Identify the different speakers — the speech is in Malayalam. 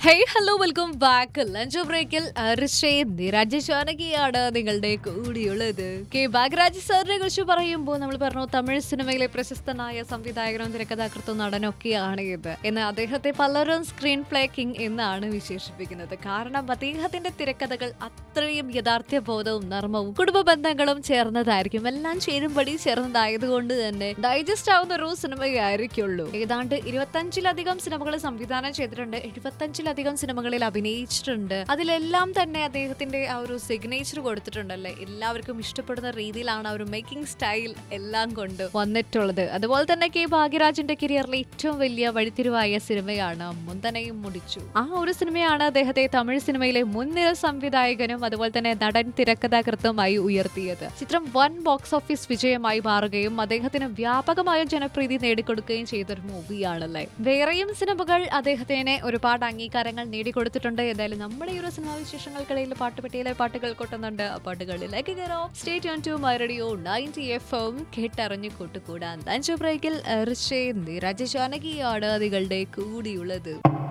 Speaker 1: hey hello welcome back lunch ബ്രേക്കിൽ നിരാജ് ജാനകിയാണ് നിങ്ങളുടെ കൂടിയുള്ളത് കെ ബാഗ്രാജ് സാറിനെ കുറിച്ച് പറയുമ്പോൾ നമ്മൾ പറഞ്ഞു തമിഴ് സിനിമയിലെ പ്രശസ്തനായ സംവിധായകനും തിരക്കഥാകൃത്തും നടനൊക്കെയാണ് ഇത് എന്ന് അദ്ദേഹത്തെ പലരും സ്ക്രീൻ പ്ലേ കിങ് എന്നാണ് വിശേഷിപ്പിക്കുന്നത് കാരണം അദ്ദേഹത്തിന്റെ തിരക്കഥകൾ അത്രയും യഥാർത്ഥ ബോധവും നർമ്മവും കുടുംബ ബന്ധങ്ങളും ചേർന്നതായിരിക്കും എല്ലാം ചേരുംപടി ചേർന്നതായതുകൊണ്ട് തന്നെ ഡൈജസ്റ്റ് ആവുന്ന ഒരു സിനിമയായിരിക്കുള്ളൂ ഏതാണ്ട് ഇരുപത്തഞ്ചിലധികം സിനിമകൾ സംവിധാനം ചെയ്തിട്ടുണ്ട് എഴുപത്തഞ്ചിലധികം സിനിമകളിൽ അഭിനയിച്ചിട്ടുണ്ട് അതിലെല്ലാം തന്നെ അദ്ദേഹത്തിന്റെ ആ ഒരു സിഗ്നേച്ചർ കൊടുത്തിട്ടുണ്ടല്ലേ എല്ലാവർക്കും ഇഷ്ടപ്പെടുന്ന രീതിയിലാണ് ആ ഒരു മേക്കിംഗ് സ്റ്റൈൽ എല്ലാം കൊണ്ട് വന്നിട്ടുള്ളത് അതുപോലെ തന്നെ കെ ഭാഗ്യരാജിന്റെ കരിയറിലെ ഏറ്റവും വലിയ വഴിത്തിരിവായ സിനിമയാണ് മുന്തനയും മുടിച്ചു ആ ഒരു സിനിമയാണ് അദ്ദേഹത്തെ തമിഴ് സിനിമയിലെ മുൻനിര സംവിധായകനും അതുപോലെ തന്നെ നടൻ തിരക്കഥാകൃത്തുമായി ഉയർത്തിയത് ചിത്രം വൻ ബോക്സ് ഓഫീസ് വിജയമായി മാറുകയും അദ്ദേഹത്തിന് വ്യാപകമായ ജനപ്രീതി നേടിക്കൊടുക്കുകയും ചെയ്ത ഒരു മൂവിയാണല്ലേ വേറെയും സിനിമകൾ അദ്ദേഹത്തിന് ഒരുപാട് അംഗീകാരങ്ങൾ നേടിക്കൊടുത്തിട്ടുണ്ട് എന്തായാലും നമ്മുടെ ഈ ഒരു സിനിമാ വിശേഷങ്ങൾക്കിടയിൽ പാട്ടുപെട്ടിയിലെ പാട്ടുകൾ കൊട്ടുന്നുണ്ട് ആ പാട്ടുകളിലേക്ക് കയറാം state on to my radio ninety F M കേട്ടറിഞ്ഞു കൂട്ടുകൂടാൻ ലഞ്ച് ബ്രേക്കിൽ നിരാജ ജാനകിയാണ് നിങ്ങളുടെ കൂടിയുള്ളത്